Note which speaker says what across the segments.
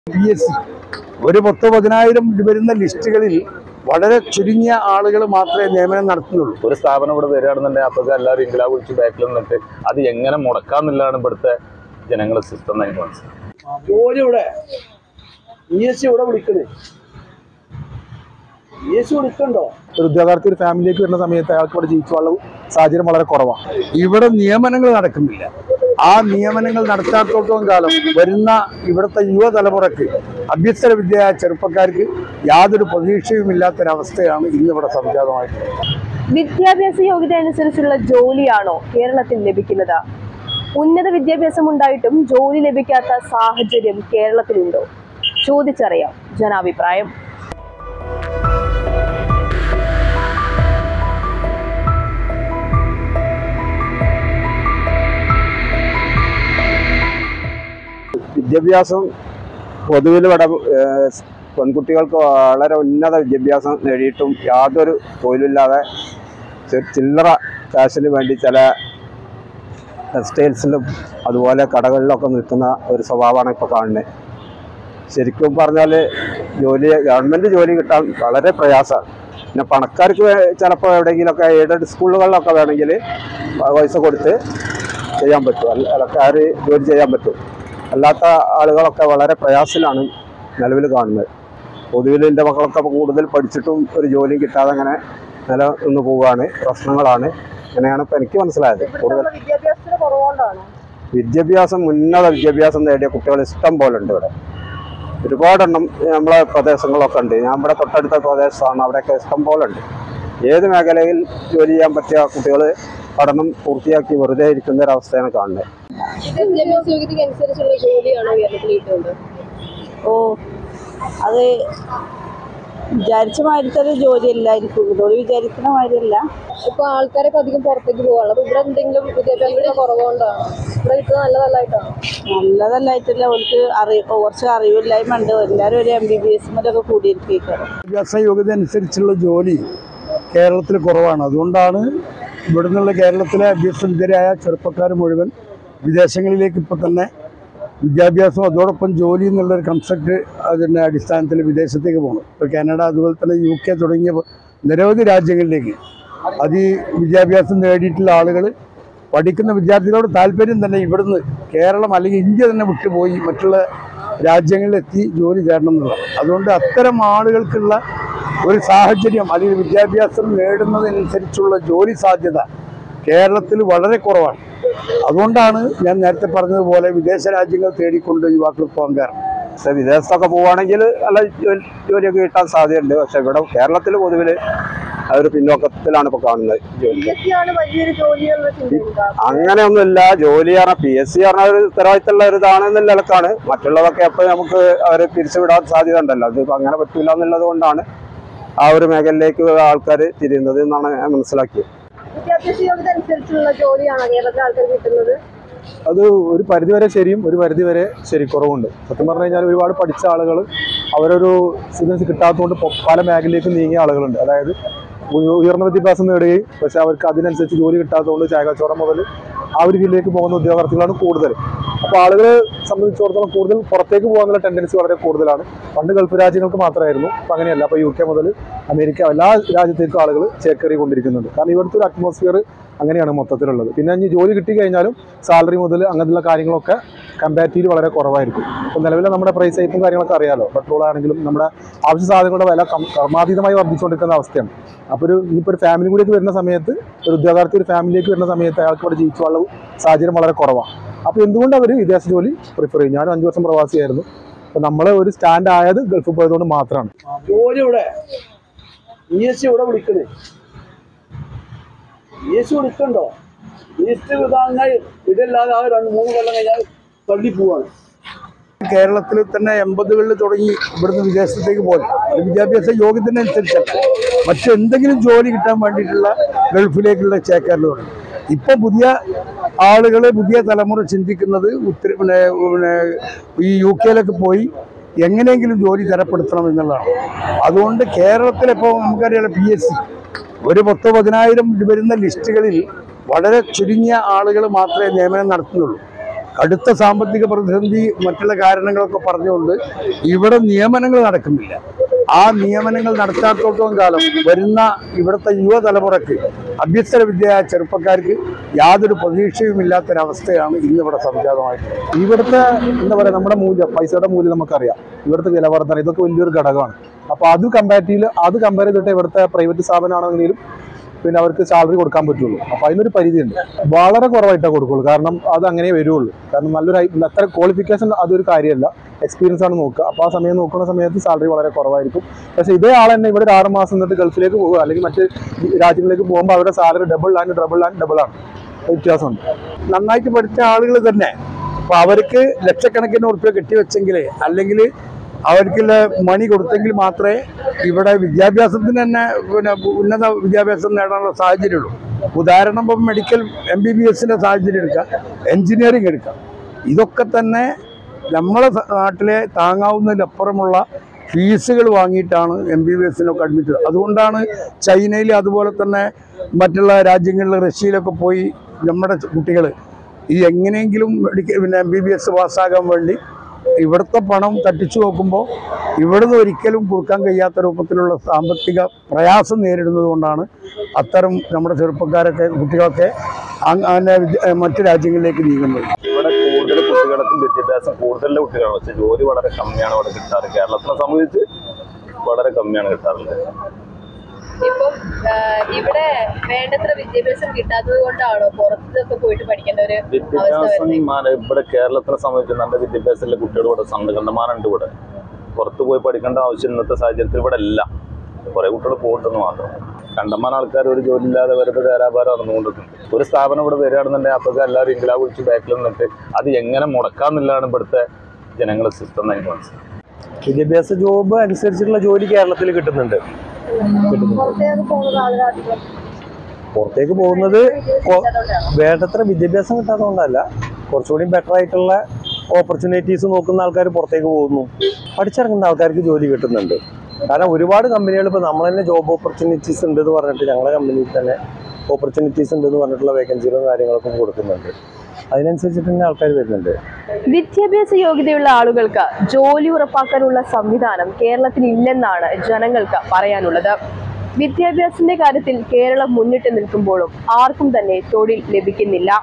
Speaker 1: P S C ഒരു പത്ത് പതിനായിരം വരുന്ന ലിസ്റ്റുകളിൽ വളരെ ചുരുങ്ങിയ ആളുകൾ മാത്രമേ നിയമനം നടത്തുന്നുള്ളൂ
Speaker 2: ഒരു സ്ഥാപനം ഇവിടെ വരികയാണെന്നുണ്ടെങ്കിൽ അപ്പൊക്കെ എല്ലാവരും ഇംഗ്ലാവ് വിളിച്ച് ബാക്കിൽ നിന്നിട്ട് അത് എങ്ങനെ മുടക്കാന്നുള്ളതാണ് ഇവിടുത്തെ ജനങ്ങളെ സിസ്റ്റം എന്ന് എനിക്ക് മനസ്സിലായി
Speaker 3: ജോലി ഇവിടെ പി എസ് സി ഇവിടെ വിളിക്കണേ പി എസ് സി വിളിക്കണ്ടോ
Speaker 4: ഒരു ഉദ്യോഗാർത്ഥി ഒരു ഫാമിലിയിലേക്ക് വരുന്ന സമയത്ത് അയാൾക്ക് ഇവിടെ ജീവിച്ചുള്ള സാഹചര്യം വളരെ കുറവാണ്
Speaker 1: ഇവിടെ നിയമനങ്ങൾ നടക്കുന്നില്ല ആ നിയമനങ്ങൾ നടത്താത്തോളം കാലം വരുന്ന ഇവിടുത്തെ യുവതലമുറക്ക് അഭ്യസ്തര വിദ്യയായ ചെറുപ്പക്കാർക്ക് യാതൊരു പ്രതീക്ഷയുമില്ലാത്തൊരവസ്ഥയാണ് ഇന്നിവിടെ സംജാതമായിട്ടുള്ളത്
Speaker 5: വിദ്യാഭ്യാസ യോഗ്യത അനുസരിച്ചുള്ള ജോലിയാണോ കേരളത്തിൽ ലഭിക്കുന്നത് ഉന്നത വിദ്യാഭ്യാസം ഉണ്ടായിട്ടും ജോലി ലഭിക്കാത്ത സാഹചര്യം കേരളത്തിലുണ്ടോ ചോദിച്ചറിയാം ജനാഭിപ്രായം
Speaker 6: വിദ്യാഭ്യാസം പൊതുവിൽ ഇവിടെ ഏഹ്, പെൺകുട്ടികൾക്ക് വളരെ ഉന്നത വിദ്യാഭ്യാസം നേടിയിട്ടും യാതൊരു തൊഴിലില്ലാതെ ചി- ചില്ലറ കാശിന് വേണ്ടി ചില ടെക്സ്റ്റൈൽസിലും അതുപോലെ കടകളിലൊക്കെ നിൽക്കുന്ന ഒരു സ്വഭാവമാണ് ഇപ്പോൾ കാണുന്നത് ശരിക്കും പറഞ്ഞാൽ ജോലി ഗവൺമെൻറ് ജോലി കിട്ടാൻ വളരെ പ്രയാസമാണ് പിന്നെ പണക്കാർക്ക് വേ- ചിലപ്പോൾ എവിടെയെങ്കിലുമൊക്കെ എയ്ഡഡ് സ്കൂളുകളിലൊക്കെ വേണമെങ്കിൽ പൈസ കൊടുത്ത് ചെയ്യാൻ പറ്റും അല്ല ആൾക്കാർ ജോലി ചെയ്യാൻ പറ്റും അല്ലാത്ത ആളുകളൊക്കെ വളരെ പ്രയാസത്തിലാണ് നിലവിൽ കാണുന്നത് പൊതുവിൽ എൻ്റെ മക്കളൊക്കെ ഇപ്പൊ കൂടുതൽ പഠിച്ചിട്ടും ഒരു ജോലിയും കിട്ടാതെ അങ്ങനെ നില നിന്ന് പോവുകയാണ് പ്രശ്നങ്ങളാണ് അങ്ങനെയാണ് ഇപ്പം എനിക്ക് മനസ്സിലായത് കൂടുതൽ
Speaker 5: വിദ്യാഭ്യാസത്തിന് കുറവുകൊണ്ടാണോ
Speaker 6: വിദ്യാഭ്യാസം ഉന്നത വിദ്യാഭ്യാസം നേടിയ കുട്ടികൾ ഇഷ്ടം പോലെ ഉണ്ട് ഇവിടെ ഒരുപാടെണ്ണം നമ്മളെ പ്രദേശങ്ങളൊക്കെ ഉണ്ട് ഞാൻ ഇവിടെ തൊട്ടടുത്ത പ്രദേശമാണ് അവിടെയൊക്കെ ഇഷ്ടം പോലെ ഉണ്ട് ഏത് മേഖലയിൽ ജോലി ചെയ്യാൻ പറ്റിയ കുട്ടികൾ പഠനം പൂർത്തിയാക്കി വെറുതെ ഇരിക്കുന്ന ഒരവസ്ഥയാണ് കാണുന്നത്
Speaker 5: വിദ്യാഭ്യാസ യോഗ്യതയ്ക്ക് അനുസരിച്ചുള്ള ജോലിയാണോ കേരളത്തിൽ കിട്ടുന്നത്
Speaker 7: ഓ അത് വിചാരിച്ച മാതിരത്തെ ഒരു ജോലിയല്ലായിരിക്കും ഇതോട് വിചാരിക്കുന്ന മാതിരിയല്ല
Speaker 5: ഇപ്പൊ ആൾക്കാരൊക്കെ അധികം പുറത്തേക്ക് പോകാനുള്ള അപ്പൊ ഇവിടെ എന്തെങ്കിലും വിദ്യാഭ്യാസത്തിന് കുറവുകൊണ്ടാണോ ഇവിടെ കിട്ടുന്നത് നല്ലതല്ലായിട്ടാണോ
Speaker 7: നല്ലതല്ലായിട്ടില്ല അവർക്ക് അറി കുറച്ച് അറിവില്ലായ്മ ഉണ്ട് എല്ലാവരും ഒരു എം ബി ബി എസ് മുതലൊക്കെ കൂടിയിരിക്കുകയാണ്
Speaker 1: വിദ്യാഭ്യാസ യോഗ്യത അനുസരിച്ചുള്ള ജോലി കേരളത്തിൽ കുറവാണ് അതുകൊണ്ടാണ് ഇവിടെ നിന്നുള്ള കേരളത്തിലെ അഭ്യസ്തരായ ചെറുപ്പക്കാർ മുഴുവൻ വിദേശങ്ങളിലേക്ക് ഇപ്പോൾ തന്നെ വിദ്യാഭ്യാസം അതോടൊപ്പം ജോലി എന്നുള്ളൊരു കൺസെപ്റ്റ് അതിൻ്റെ അടിസ്ഥാനത്തിൽ വിദേശത്തേക്ക് പോകണം ഇപ്പോൾ കാനഡ അതുപോലെ തന്നെ യു കെ തുടങ്ങിയ നിരവധി രാജ്യങ്ങളിലേക്ക് അത് ഈ വിദ്യാഭ്യാസം നേടിയിട്ടുള്ള ആളുകൾ പഠിക്കുന്ന വിദ്യാർത്ഥികളോട് താല്പര്യം തന്നെ ഇവിടുന്ന് കേരളം അല്ലെങ്കിൽ ഇന്ത്യ തന്നെ വിട്ടുപോയി മറ്റുള്ള രാജ്യങ്ങളിലെത്തി ജോലി തേടണം എന്നുള്ളതാണ് അതുകൊണ്ട് അത്തരം ആളുകൾക്കുള്ള ഒരു സാഹചര്യം അല്ലെങ്കിൽ വിദ്യാഭ്യാസം നേടുന്നതനുസരിച്ചുള്ള ജോലി സാധ്യത കേരളത്തിൽ വളരെ കുറവാണ് അതുകൊണ്ടാണ് ഞാൻ നേരത്തെ പറഞ്ഞതുപോലെ വിദേശ രാജ്യങ്ങൾ തേടിക്കൊണ്ട് യുവാക്കൾ പോകാൻ കാരണം
Speaker 6: പക്ഷെ വിദേശത്തൊക്കെ പോവുകയാണെങ്കിൽ നല്ല ജോലി ജോലിയൊക്കെ കിട്ടാൻ സാധ്യതയുണ്ട് പക്ഷെ ഇവിടെ കേരളത്തിൽ പൊതുവിൽ ആ ഒരു പിന്നോക്കത്തിലാണ് ഇപ്പോൾ കാണുന്നത് ജോലി
Speaker 5: ആണ് വലിയൊരു ജോലി എന്നുള്ള ചിന്തയുണ്ടോ
Speaker 6: അങ്ങനെയൊന്നുമില്ല ജോലി പറഞ്ഞാൽ പി എസ് സി പറഞ്ഞ ഒരു ഉത്തരവാദിത്തമുള്ള ഒരു ഇതാണെന്നുള്ള നിലക്കാണ് മറ്റുള്ളതൊക്കെ എപ്പോൾ നമുക്ക് അവരെ പിരിച്ചുവിടാൻ സാധ്യത ഉണ്ടല്ലോ അത് ഇപ്പം അങ്ങനെ പറ്റില്ല എന്നുള്ളത് കൊണ്ടാണ് ആ ഒരു മേഖലയിലേക്ക് ആൾക്കാർ തിരിയുന്നത് എന്നാണ് ഞാൻ മനസ്സിലാക്കിയത്
Speaker 5: വിദ്യാഭ്യാസ യോഗ്യത അനുസരിച്ചുള്ള ജോലിയാണോ കേരളത്തിലെ ആൾക്കാർ കിട്ടുന്നത്
Speaker 4: അത് ഒരു പരിധിവരെ ശരിയും ഒരു പരിധിവരെ ശരി കുറവുണ്ട് സത്യം പറഞ്ഞു കഴിഞ്ഞാൽ ഒരുപാട് പഠിച്ച ആളുകൾ അവരൊരു സ്റ്റുഡൻസ് കിട്ടാത്തതുകൊണ്ട് പൊ- പല മേഖലയിലേക്കും നീങ്ങിയ ആളുകളുണ്ട് അതായത് ഉയ- ഉയർന്ന വിദ്യാഭ്യാസം നേടുകയും പക്ഷെ അവർക്ക് അതിനനുസരിച്ച് ജോലി കിട്ടാത്തതുകൊണ്ട് ചായകച്ചവടം മുതൽ ആ ഒരു ഫീൽഡിലേക്ക് പോകുന്ന ഉദ്യോഗാർത്ഥികളാണ് കൂടുതൽ അപ്പോൾ ആളുകളെ സംബന്ധിച്ചിടത്തോളം കൂടുതൽ പുറത്തേക്ക് പോകാനുള്ള ടെൻഡൻസി വളരെ കൂടുതലാണ് പണ്ട് ഗൾഫ് രാജ്യങ്ങൾക്ക് മാത്രമായിരുന്നു അപ്പോൾ അങ്ങനെയല്ല അപ്പോൾ യു കെ മുതൽ അമേരിക്ക എല്ലാ രാജ്യത്തേക്കും ആളുകൾ ചേക്കേറി കൊണ്ടിരിക്കുന്നുണ്ട് കാരണം ഇവിടുത്തെ ഒരു അറ്റ്മോസ്ഫിയർ അങ്ങനെയാണ് മൊത്തത്തിലുള്ളത് പിന്നെ ഇനി ജോലി കിട്ടി കഴിഞ്ഞാലും സാലറി മുതൽ അങ്ങനെയുള്ള കാര്യങ്ങളൊക്കെ കമ്പാരിറ്റീവ് വളരെ കുറവായിരിക്കും ഇപ്പോൾ നിലവിലെ നമ്മുടെ പ്രൈസ് ടൈപ്പും കാര്യങ്ങളൊക്കെ അറിയാലോ പെട്രോൾ ആണെങ്കിലും നമ്മുടെ ആവശ്യ സാധനങ്ങളുടെ വില കം- ക്രമാതീതമായി വർദ്ധിച്ചുകൊണ്ടിരിക്കുന്ന അവസ്ഥയാണ് അപ്പോൾ ഒരു ഇനിയിപ്പോൾ ഒരു ഫാമിലി കൂടിയൊക്കെ വരുന്ന സമയത്ത് ഒരു ഉദ്യോഗാർത്ഥി ഒരു ഫാമിലിയിലേക്ക് വരുന്ന സമയത്ത് അയാൾക്ക് ഇവിടെ ജീവിച്ചുള്ള സാഹചര്യം വളരെ കുറവാണ് അപ്പോൾ എന്തുകൊണ്ട് അവർ വിദേശ ജോലി പ്രിഫർ ചെയ്യും ഞാനും അഞ്ച് വർഷം പ്രവാസിയായിരുന്നു അപ്പോൾ നമ്മൾ ഒരു സ്റ്റാൻഡ് ആയത് ഗൾഫിൽ പോയതുകൊണ്ട് മാത്രമാണ്
Speaker 3: ജോലി ഇവിടെ പി എസ് സി ഇവിടെ വിളിക്കണേ പി എസ് സി വിളിക്കണ്ടോ ലിസ്റ്റ് വിധാനങ്ങൾ ഇതില്ലാതെ ആ രണ്ട് മൂന്ന് കൊല്ലം കഴിഞ്ഞാൽ തള്ളി പോവാണ്
Speaker 1: കേരളത്തിൽ തന്നെ എൺപതുകളിൽ തുടങ്ങി ഇവിടുന്ന് വിദേശത്തേക്ക് പോയി അത് വിദ്യാഭ്യാസ യോഗ്യതനുസരിച്ചല്ല മറ്റെന്തെങ്കിലും ജോലി കിട്ടാൻ വേണ്ടിയിട്ടുള്ള ഗൾഫിലേക്കുള്ള ചേക്കേറലുണ്ട് ഇപ്പം പുതിയ ആളുകൾ പുതിയ തലമുറ ചിന്തിക്കുന്നത് ഉത്തര പിന്നെ പിന്നെ ഈ യു കെയിലൊക്കെ പോയി എങ്ങനെയെങ്കിലും ജോലി തരപ്പെടുത്തണം എന്നുള്ളതാണ് അതുകൊണ്ട് കേരളത്തിലിപ്പോൾ നമുക്കറിയാലോ പി എസ് സി ഒരു പത്ത് പതിനായിരം വരുന്ന ലിസ്റ്റുകളിൽ വളരെ ചുരുങ്ങിയ ആളുകൾ മാത്രമേ നിയമനം നടത്തുന്നുള്ളൂ അടുത്ത സാമ്പത്തിക പ്രതിസന്ധി മറ്റുള്ള കാരണങ്ങളൊക്കെ പറഞ്ഞുകൊണ്ട് ഇവിടെ നിയമനങ്ങൾ നടക്കുന്നില്ല ആ നിയമനങ്ങൾ നടത്താത്തോളം കാലം വരുന്ന ഇവിടുത്തെ യുവതലമുറക്ക് അഭ്യസ്തര വിദ്യയായ ചെറുപ്പക്കാർക്ക് യാതൊരു പ്രതീക്ഷയും ഇല്ലാത്തൊരവസ്ഥയാണ് ഇന്നിവിടെ സംജാതമായിട്ടുള്ളത്
Speaker 4: ഇവിടുത്തെ എന്താ പറയുക നമ്മുടെ മൂല്യം പൈസയുടെ മൂല്യം നമുക്കറിയാം ഇവിടുത്തെ വില വർധന ഇതൊക്കെ വലിയൊരു ഘടകമാണ് അപ്പോൾ അത് കമ്പാരിറ്റീവ് അത് കമ്പയർ ചെയ്തിട്ട് ഇവിടുത്തെ പ്രൈവറ്റ് സ്ഥാപനമാണെങ്കിലും പിന്നെ അവർക്ക് സാലറി കൊടുക്കാൻ പറ്റുള്ളൂ അപ്പോൾ അതിനൊരു പരിധിയുണ്ട് വളരെ കുറവായിട്ടേ കൊടുക്കുള്ളൂ കാരണം അത് അങ്ങനെ വരുള്ളൂ കാരണം നല്ലൊരു ഐ- അത്ര ക്വാളിഫിക്കേഷൻ അതൊരു കാര്യമല്ല എക്സ്പീരിയൻസ് ആണ് നോക്കുക അപ്പോൾ ആ സമയം നോക്കുന്ന സമയത്ത് സാലറി വളരെ കുറവായിരിക്കും പക്ഷേ ഇതേ ആൾ തന്നെ ഇവിടെ ഒരു ആറ് മാസം നിന്നിട്ട് ഗൾഫിലേക്ക് പോകുക അല്ലെങ്കിൽ മറ്റ് രാജ്യങ്ങളിലേക്ക് പോകുമ്പോൾ അവരുടെ salary double and double and double ആണ് വ്യത്യാസമുണ്ട്
Speaker 1: നന്നായിട്ട് പഠിച്ച ആളുകൾ തന്നെ അപ്പൊ അവർക്ക് ലക്ഷക്കണക്കിന് ഉറുപ്പ്യ കെട്ടിവെച്ചെങ്കിൽ അല്ലെങ്കിൽ അവർക്കുള്ള മണി കൊടുത്തെങ്കിൽ മാത്രമേ ഇവിടെ വിദ്യാഭ്യാസത്തിന് തന്നെ പിന്നെ ഉന്നത വിദ്യാഭ്യാസം നേടാനുള്ള സാഹചര്യമുള്ളൂ ഉദാഹരണം ഇപ്പം മെഡിക്കൽ എം ബി ബി എസിൻ്റെ സാഹചര്യം എടുക്കാം എൻജിനീയറിംഗ് എടുക്കാം ഇതൊക്കെ തന്നെ നമ്മളെ സ- നാട്ടിലെ താങ്ങാവുന്നതിലപ്പുറമുള്ള ഫീസുകൾ വാങ്ങിയിട്ടാണ് എം ബി ബി എസിനൊക്കെ അഡ്മിറ്റ് അതുകൊണ്ടാണ് ചൈനയിൽ അതുപോലെ തന്നെ മറ്റുള്ള രാജ്യങ്ങളിൽ റഷ്യയിലൊക്കെ പോയി നമ്മുടെ കുട്ടികൾ ഈ എങ്ങനെയെങ്കിലും മെഡിക്കൽ പിന്നെ എം ബി ബി എസ് പാസ്സാകാൻ വേണ്ടി ഇവിടുത്തെ പണം തട്ടിച്ചു നോക്കുമ്പോൾ ഇവിടുന്ന് ഒരിക്കലും കൊടുക്കാൻ കഴിയാത്ത രൂപത്തിലുള്ള സാമ്പത്തിക പ്രയാസം നേരിടുന്നത് കൊണ്ടാണ് അത്തരം നമ്മുടെ ചെറുപ്പക്കാരൊക്കെ കുട്ടികളൊക്കെ അങ് അങ്ങനെ വിദ്യ- മറ്റു രാജ്യങ്ങളിലേക്ക് നീങ്ങുന്നത്
Speaker 2: ഇവിടെ കൂടുതൽ കുട്ടികൾക്കും വിദ്യാഭ്യാസം കൂടുതലുള്ള കുട്ടികളാണ് പക്ഷെ ജോലി വളരെ കമ്മിയാണ് ഇവിടെ കിട്ടാറ് കേരളത്തിനെ സംബന്ധിച്ച് വളരെ കമ്മിയാണ് കിട്ടാറുള്ളത്
Speaker 5: ഇപ്പം ആ, ഇവിടെ വേണ്ടത്ര വിദ്യാഭ്യാസം കിട്ടാത്തത് കൊണ്ടാണോ പുറത്തൊക്കെ പോയിട്ട് പഠിക്കേണ്ട ഒരു അവസ്ഥ
Speaker 2: വിദ്യാഭ്യാസം
Speaker 5: വരുന്നത്
Speaker 2: മാന- ഇവിടെ കേരളത്തിനെ സംബന്ധിച്ച് നല്ല വിദ്യാഭ്യാസമുള്ള കുട്ടികൾ ഇവിടെ കണ്ടമാനുണ്ട് ഇവിടെ പുറത്ത് പോയി പഠിക്കേണ്ട ആവശ്യം ഇന്നത്തെ സാഹചര്യത്തിൽ ഇവിടെ ഇല്ല കുറെ കുട്ടികൾ പോകണ്ടെന്ന് മാത്രം കണ്ടമാൻ ആൾക്കാർ ഒരു ജോലി ഇല്ലാതെ വെറുതെ ധാരാഭാരം നടന്നുകൊണ്ടിരിക്കും ഒരു സ്ഥാപനം ഇവിടെ വരികയാണെന്നുണ്ടെങ്കിൽ അപ്പൊക്കെ എല്ലാവരും ഇംഗ്ലാ വിളിച്ച് ബാക്കിൽ നിന്നിട്ട് അത് എങ്ങനെ മുടക്കാന്നില്ലാണ് ഇവിടുത്തെ ജനങ്ങളെ സിസ്റ്റം എന്ന് എനിക്ക് മനസ്സിലായി
Speaker 8: വിദ്യാഭ്യാസ ജോബ് അനുസരിച്ചുള്ള ജോലി കേരളത്തിൽ കിട്ടുന്നുണ്ട്
Speaker 5: പുറത്തേക്ക് പോകുന്നത് ആളുകൾ അധികം
Speaker 8: പുറത്തേക്ക് പോകുന്നത് കൊ- വേണ്ടത്ര വിദ്യാഭ്യാസം കിട്ടാത്തതുകൊണ്ടല്ല കുറച്ചുകൂടി ബെറ്റർ ആയിട്ടുള്ള ഓപ്പർച്യൂണിറ്റീസ് നോക്കുന്ന ആൾക്കാർ പുറത്തേക്ക് പോകുന്നു പഠിച്ചിറങ്ങുന്ന ആൾക്കാർക്ക് ജോലി കിട്ടുന്നുണ്ട് കാരണം ഒരുപാട് കമ്പനികൾ ഇപ്പോൾ നമ്മൾ തന്നെ ജോബ് ഓപ്പർച്യൂണിറ്റീസ് ഉണ്ട് എന്ന് പറഞ്ഞിട്ട് ഞങ്ങളുടെ കമ്പനിയിൽ തന്നെ ഓപ്പർച്യൂണിറ്റീസ് ഉണ്ട് എന്ന് പറഞ്ഞിട്ടുള്ള വേക്കൻസികളും കാര്യങ്ങളൊക്കെ കൊടുക്കുന്നുണ്ട് അതിനനുസരിച്ചിട്ട് തന്നെ ആൾക്കാർ വരുന്നുണ്ട്
Speaker 9: വിദ്യാഭ്യാസ യോഗ്യതയുള്ള ആളുകൾക്ക് ജോലി ഉറപ്പാക്കാനുള്ള സംവിധാനം കേരളത്തിൽ ഇല്ലെന്നാണ് ജനങ്ങൾക്ക് പറയാനുള്ളത് വിദ്യാഭ്യാസത്തിന്റെ കാര്യത്തിൽ കേരളം മുന്നിട്ട് നിൽക്കുമ്പോഴും ആർക്കും തന്നെ തൊഴിൽ ലഭിക്കുന്നില്ല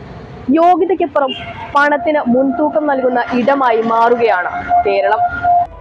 Speaker 9: യോഗ്യതയ്ക്കപ്പുറം പണത്തിന് മുൻതൂക്കം നൽകുന്ന ഇടമായി മാറുകയാണ് കേരളം